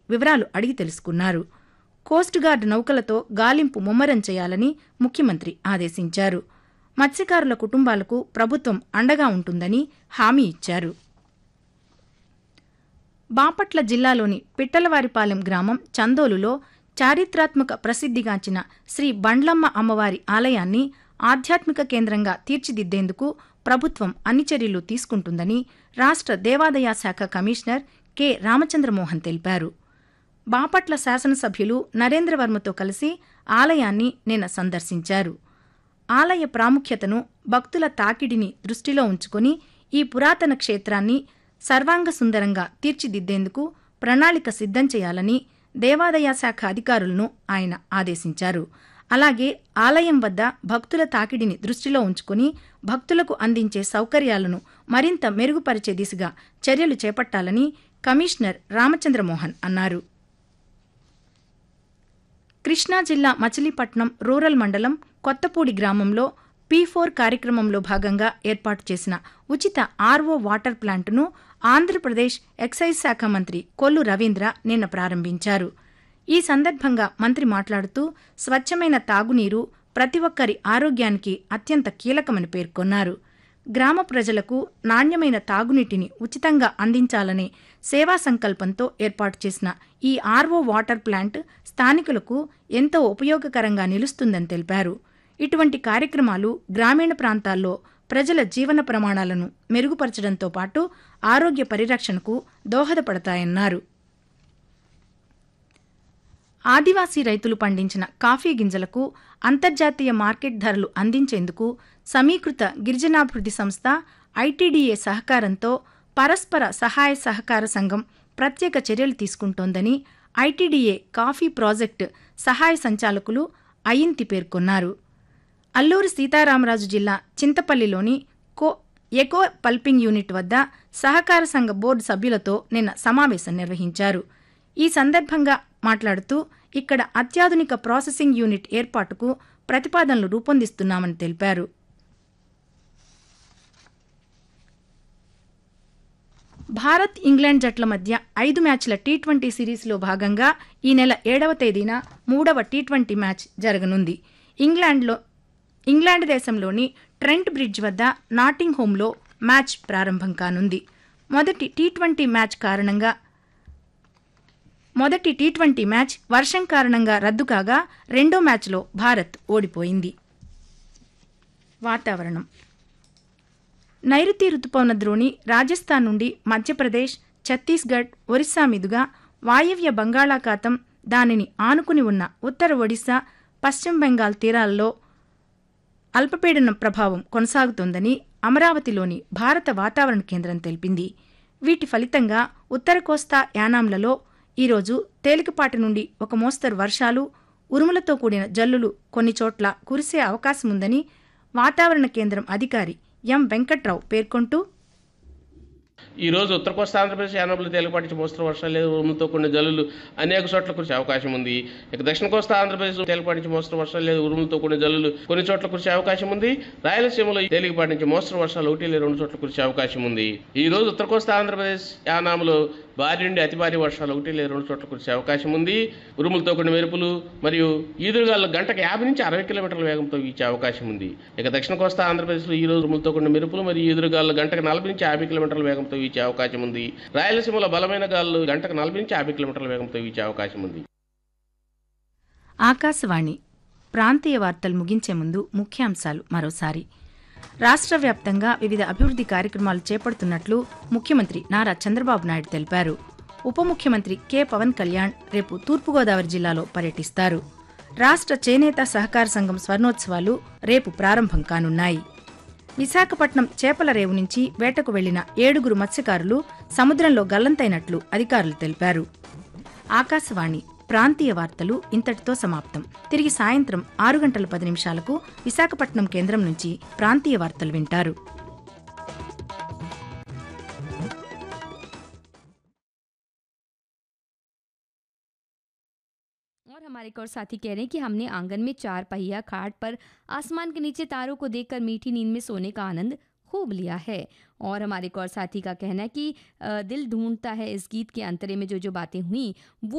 వివరాలు అడిగి తెలుసుకున్నారు కోస్ట్ గార్డ్ నౌకలతో గాలింపు ముమ్మరం చేయాలని ముఖ్యమంత్రి ఆదేశించారు మత్స్యకారుల కుటుంబాలకు ప్రభుత్వం అండగా ఉంటుందని హామీ ఇచ్చారు బాపట్ల జిల్లాలోని పిట్టలవారిపాలెం గ్రామం చందోలులో చారిత్రాత్మక ప్రసిద్ధిగాంచిన శ్రీ బండ్లమ్మ అమ్మవారి ఆలయాన్ని ఆధ్యాత్మిక కేంద్రంగా తీర్చిదిద్దేందుకు ప్రభుత్వం అన్ని చర్యలు తీసుకుంటుందని రాష్ట్ర దేవాదాయ శాఖ కమిషనర్ కె రామచంద్రమోహన్ తెలిపారు బాపట్ల శాసనసభ్యులు నరేంద్రవర్మతో కలిసి ఆలయాన్ని నిన్న సందర్శించారు ఆలయ ప్రాముఖ్యతను భక్తుల తాకిడిని దృష్టిలో ఉంచుకొని ఈ పురాతన క్షేత్రాన్ని సర్వాంగ సుందరంగా తీర్చిదిద్దేందుకు ప్రణాళిక సిద్ధం చేయాలని దేవాదాయ శాఖ అధికారులను ఆయన ఆదేశించారు అలాగే ఆలయం వద్ద భక్తుల తాకిడిని దృష్టిలో ఉంచుకుని భక్తులకు అందించే సౌకర్యాలను మరింత మెరుగుపరిచే దిశగా చర్యలు చేపట్టాలని కమిషనర్ రామచంద్రమోహన్ అన్నారు కృష్ణా జిల్లా మచిలీపట్నం రూరల్ మండలం కొత్తపూడి గ్రామంలో పీ ఫోర్ కార్యక్రమంలో భాగంగా ఏర్పాటు చేసిన ఉచిత ఆర్ఓ వాటర్ ప్లాంటును ఆంధ్రప్రదేశ్ ఎక్సైజ్ శాఖ మంత్రి కొల్లు రవీంద్ర నిన్న ప్రారంభించారు ఈ సందర్భంగా మంత్రి మాట్లాడుతూ స్వచ్ఛమైన తాగునీరు ప్రతి ఒక్కరి ఆరోగ్యానికి అత్యంత కీలకమని పేర్కొన్నారు గ్రామ ప్రజలకు నాణ్యమైన తాగునీటిని ఉచితంగా అందించాలనే సేవా సంకల్పంతో ఏర్పాటు చేసిన ఈ ఆర్ఓ వాటర్ ప్లాంట్ స్థానికులకు ఎంతో ఉపయోగకరంగా నిలుస్తుందని తెలిపారు ఇటువంటి కార్యక్రమాలు గ్రామీణ ప్రాంతాల్లో ప్రజల జీవన ప్రమాణాలను మెరుగుపరచడంతో పాటు ఆరోగ్య పరిరక్షణకు దోహదపడతాయన్నారు ఆదివాసీ రైతులు పండించిన కాఫీ గింజలకు అంతర్జాతీయ మార్కెట్ ధరలు అందించేందుకు సమీకృత గిరిజనాభివృద్ధి సంస్థ ఐటీడీఏ సహకారంతో పరస్పర సహాయ సహకార సంఘం ప్రత్యేక చర్యలు తీసుకుంటోందని ఐటీడీఏ కాఫీ ప్రాజెక్టు సహాయ సంచాలకులు అయింతి పేర్కొన్నారు అల్లూరు సీతారామరాజు జిల్లా చింతపల్లిలోని కో ఎకో పల్పింగ్ యూనిట్ వద్ద సహకార సంఘ బోర్డు సభ్యులతో నిన్న సమావేశం నిర్వహించారు ఈ సందర్భంగా మాట్లాడుతూ ఇక్కడ అత్యాధునిక ప్రాసెసింగ్ యూనిట్ ఏర్పాటుకు ప్రతిపాదనలు రూపొందిస్తున్నామని తెలిపారు భారత్ ఇంగ్లాండ్ జట్ల మధ్య ఐదు మ్యాచ్ల టీ ట్వంటీ సిరీస్లో భాగంగా ఈ నెల ఏడవ తేదీన మూడవ టీ ట్వంటీ మ్యాచ్ జరగనుంది ఇంగ్లాండ్లో ఇంగ్లాండ్ దేశంలోని ట్రెంట్ బ్రిడ్జ్ వద్ద నాటింగ్ హోమ్లో మ్యాచ్ ప్రారంభం కానుంది మొదటి టీ ట్వంటీ మ్యాచ్ కారణంగా మొదటి టీ ట్వంటీ మ్యాచ్ వర్షం కారణంగా రద్దు కాగా రెండో మ్యాచ్లో భారత్ ఓడిపోయింది వాతావరణం నైరుతి రుతుపవన ద్రోణి రాజస్థాన్ నుండి మధ్యప్రదేశ్ ఛత్తీస్గఢ్ ఒరిస్సా మీదుగా వాయవ్య బంగాళాఖాతం దానిని ఆనుకుని ఉన్న ఉత్తర ఒడిశా పశ్చిమ బెంగాల్ తీరాల్లో అల్పపీడనం ప్రభావం కొనసాగుతోందని అమరావతిలోని భారత వాతావరణ కేంద్రం తెలిపింది వీటి ఫలితంగా ఉత్తర కోస్తా యానాంలలో ఈరోజు తేలికపాటి నుండి ఒక మోస్తరు వర్షాలు ఉరుములతో కూడిన జల్లులు కొన్ని చోట్ల కురిసే అవకాశముందని వాతావరణ కేంద్రం అధికారి ఎం వెంకట్రావు పేర్కొంటూ ఈ రోజు ఉత్తర కోస్తా ఆంధ్రప్రదేశ్ యానబులు తేలిపాటి నుంచి మోస్తరు వర్షాలు లేదు ఉరుములతో కొన్ని జల్లులు అనేక చోట్ల కురిసే అవకాశం ఉంది ఇక దక్షిణ కోస్తా ఆంధ్రప్రదేశ్ తేలిపాటి నుంచి మోస్తరు వర్షాలు లేదు ఉరుములతో కొన్ని జల్లులు కొన్ని చోట్ల కురిసే అవకాశం ఉంది రాయలసీమలో తేలికపాటి నుంచి మోస్తరు వర్షాలు ఒకటి లేదా రెండు చోట్ల కురిసే అవకాశం ఉంది ఈ రోజు ఉత్తర కోస్తా ఆంధ్రప్రదేశ్ యానాములో భారీ నుండి అతి భారీ వర్షాలు ఒకటి లేదా రెండు చోట్ల కురిసే అవకాశం ఉంది ఉరుములతో కొన్ని మెరుపులు మరియు ఈదురుగాలు గంటకు యాభై నుంచి అరవై కిలోమీటర్ల వేగంతో వీచే అవకాశం ఉంది ఇక దక్షిణ కోస్తా ఆంధ్రప్రదేశ్లో ఈ రోజు ఉరుములతో కొన్ని మెరుపులు మరియు ఈదురుగాలు గంటకు నలభై నుంచి యాభై కిలోమీటర్ల వేగంతో వీచే అవకాశం ఉంది రాయలసీమలో బలమైన గాలులు గంటకు నలభై నుంచి యాభై కిలోమీటర్ల వేగంతో వీచే అవకాశం ఉంది ఆకాశవాణి ప్రాంతీయ వార్తలు ముగించే ముందు ముఖ్యాంశాలు మరోసారి రాష్ట్ర వ్యాప్తంగా వివిధ అభివృద్ధి కార్యక్రమాలు చేపడుతున్నట్లు ముఖ్యమంత్రి నారా చంద్రబాబు నాయుడు తెలిపారు ఉప ముఖ్యమంత్రి కె పవన్ కళ్యాణ్ రేపు తూర్పుగోదావరి జిల్లాలో పర్యటిస్తారు రాష్ట్ర చేనేత సహకార సంఘం స్వర్ణోత్సవాలు రేపు ప్రారంభం కానున్నాయి విశాఖపట్నం చేపల రేవు నుంచి వేటకు వెళ్లిన ఏడుగురు మత్స్యకారులు సముద్రంలో గల్లంతైనట్లు అధికారులు తెలిపారు ఆకాశవాణి ప్రాంతీయ వార్తలు ఇంతటితో సమాప్తం తిరిగి సాయంత్రం ఆరు గంటల పది నిమిషాలకు విశాఖపట్నం కేంద్రం నుంచి ప్రాంతీయ వార్తలు వింటారు और हमारे एक और साथी कह रहे हैं कि हमने आंगन में चार पहिया खाट पर आसमान के नीचे तारों को देखकर मीठी नींद में सोने का आनंद खूब लिया है और हमारे एक और साथी का कहना है कि अ, दिल ढूंढता है इस गीत के अंतरे में जो जो बातें हुई वो